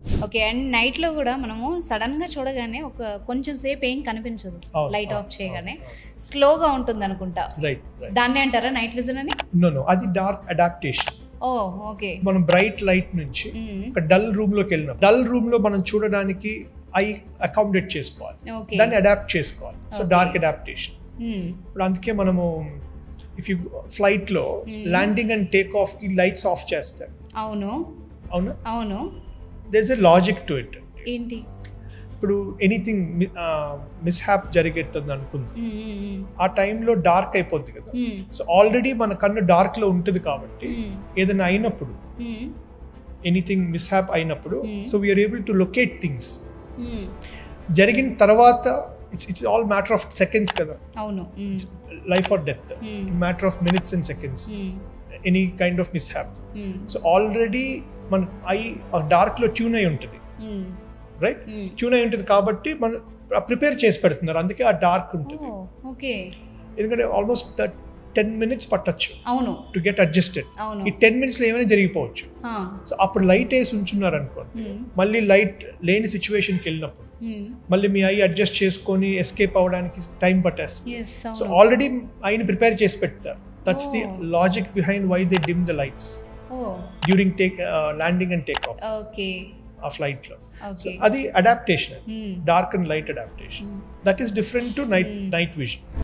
Okay and night లో కూడా మనము సడన్ గా చూడగానే ఒక కొంచెం సేపు ఏం కనిపించదు అవును, లైట్ అవును, ఆఫ్ చేయగానే అవును, స్లోగా ఉంటుంది అనుకుంటా రైట్ రైట్ దాన్ని అంటారా నైట్ విజన్ అని నో నో అది డార్క్ అడాప్టేషన్ ఓ ఓకే మనం బ్రైట్ లైట్ నుంచి ఒక డల్ రూమ్ లోకి వెళ్ళినాం డల్ రూమ్ లో మనం చూడడానికి ఐ అకామిడేట్ చేసుకోవాలి ఓకే దాన్ని అడాప్ట్ చేసుకోవాలి సో Okay. డార్క్ అడాప్టేషన్ ఇప్పుడు అందుకే మనము ఇఫ్ యూ ఫ్లైట్ లో Hmm. Landing and take off కి లైట్స్ ఆఫ్ చేస్తారు అవును అవునా అవును does a logic to it ఏంటి ఇప్పుడు ఎనీథింగ్ మిస్ హ్యాప్ జరిగేస్తుంది అనుకుందాం మ్మ్, మ్మ్, ఆ టైంలో డార్క్ అయిపోద్ది కదా మ్మ్, సో ఆల్రెడీ మన కన్ను డార్క్ లో ఉంటుంది కాబట్టి మ్మ్, ఏదైనా అయినప్పుడు మ్మ్, ఎనీథింగ్ మిస్ హ్యాప్ అయినప్పుడు Hmm. So we're able to locate things hmm. జరిగిన తర్వాత it's it's all matter of seconds కదా అవును hmm, life or death hmm, matter of minutes and seconds hmm, any kind of mishap hmm, so already మన eye dark లో tune అయి ఉంటుంది మ్మ్, right మ్మ్. Tune అయి ఉంటుంది కాబట్టి మన ప్రిపేర్ చేసి పెడుతున్నారు అందుకే ఆ డార్క్ ఉంటుంది ఓ, ఓకే ఎందుకంటే ఆల్మోస్ట్ టెన్ మినిట్స్ పట్టచ్చు అవును టు గెట్ అడ్జస్టెడ్ అవును ఈ టెన్ మినిట్స్లో ఏమైనా జరిగిపోవచ్చు ఆ, సో అప్పుడు లైట్ వేసి ఉంచున్నారు అనుకోండి మ్మ్, మళ్ళీ లైట్ లేని సిచ్యువేషన్కి వెళ్ళినప్పుడు మ్మ్. మళ్ళీ మీ ఐ అడ్జస్ట్ చేసుకొని ఎస్కేప్ అవ్వడానికి టైం పట్టేస్తుంది Yes, సో అవును ఆల్రెడీ ఐని ప్రిపేర్ చేసి పెడతారు that's the Oh. Logic behind why they dim the lights oh during take landing and take off okay ఆ ఫ్లైట్ లో సో ఓకే అది adaptation hmm, dark and light adaptation hmm. That is different to night Hmm. Night vision